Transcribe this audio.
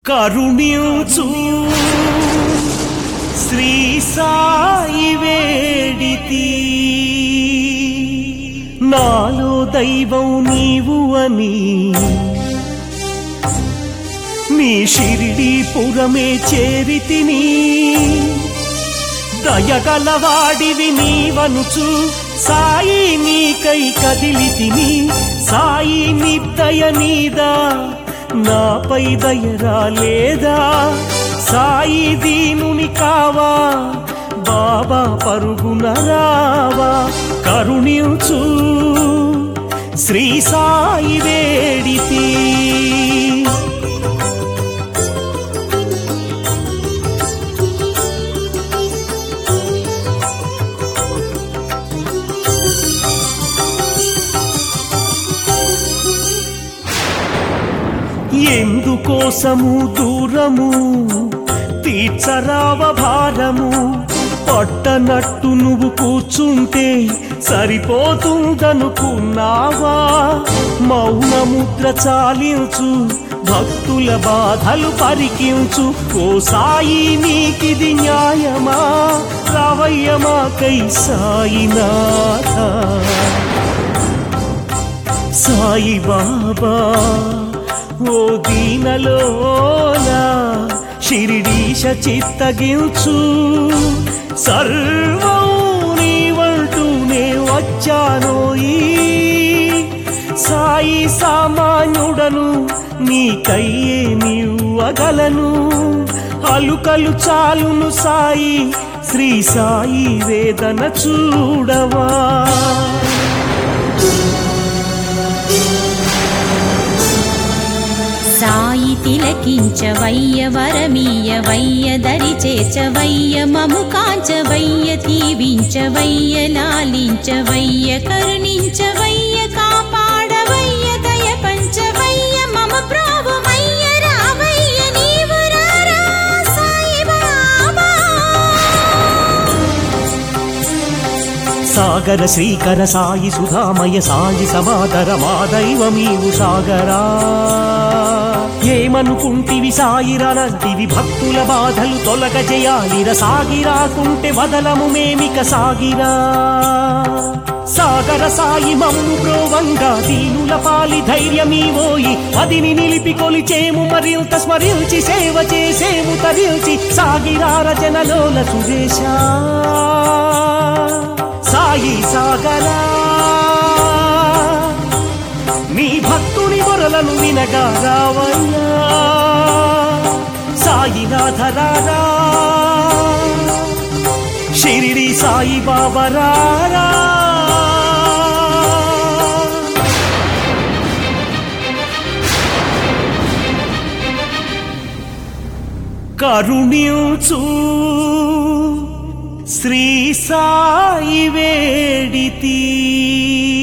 కరుణ్యూచు శ్రీ సాయి వేడితి నాలో దైవం నీవు అని నీ షిరిడి పురమే చేరితిని దయగలవాడివి నీవనుచు సాయి నీకై కదిలితిని సాయి నిద్దయ నీదా నాపై దయరా లేదా సాయి దీనుని కావా బాబా పరుగున రావా కరుణించు శ్రీ సాయి వేడితి ఎందుకోసము దూరము తీర్చరావ భారము పట్టనట్టు నువ్వు కూర్చుంటే సరిపోతుందనుకున్నావా మౌనముద్ర చాలించు భక్తుల బాధలు పరికించు ఓ సాయి నీకిది న్యాయమా రావయ్యమాకై సాయినాథ సాయి బాబా ఓ దీనలోలా షిరిడీశ చిత్తగించు సర్వం నీవంటూనే వచ్చానోయి సాయి సామాన్యుడను నీకయ్యే నీవగలను అలుకలు చాలును సాయి శ్రీ సాయి వేదన చూడవా సాయి తిలకించవయ్య వరమీయవయ్య దరి చేర్చవయ్య మము కాంచవయ్య దీవించవయ్య లాలించవయ్య కరుణించవయ్య కాపాడవయ్య దయ పంచవయ్య మమ ప్రాభుమయ్య రావయ్య నీవు రారా సాయి బాబా సాగర శ్రీకర సాయి సుధామయ సాయి సమాదర మా దైవమీవు సాగరా ఏమనుకుంటివి సాయిరనంటివి భక్తుల బాధలు తొలగ జయాలిర సాగిరాకుంటే వదలము మేమిక సాగిరా సాగర సాయి మమ్ము బ్రోవంగా దీనుల పాలి ధైర్యమీవోయి అదిని నిలిపి కొలిచేము మరింత స్మరించి సేవ చేసేము తరిల్చి సాగిరార జనలోల సురేశా సాయి సాగరా నీ భక్తుని మొరలను వినగా రావయ్యా సాయినాథరారా షిరిడి సాయి బాబరారా కరుణ్యూచు శ్రీ సాయి వేడితి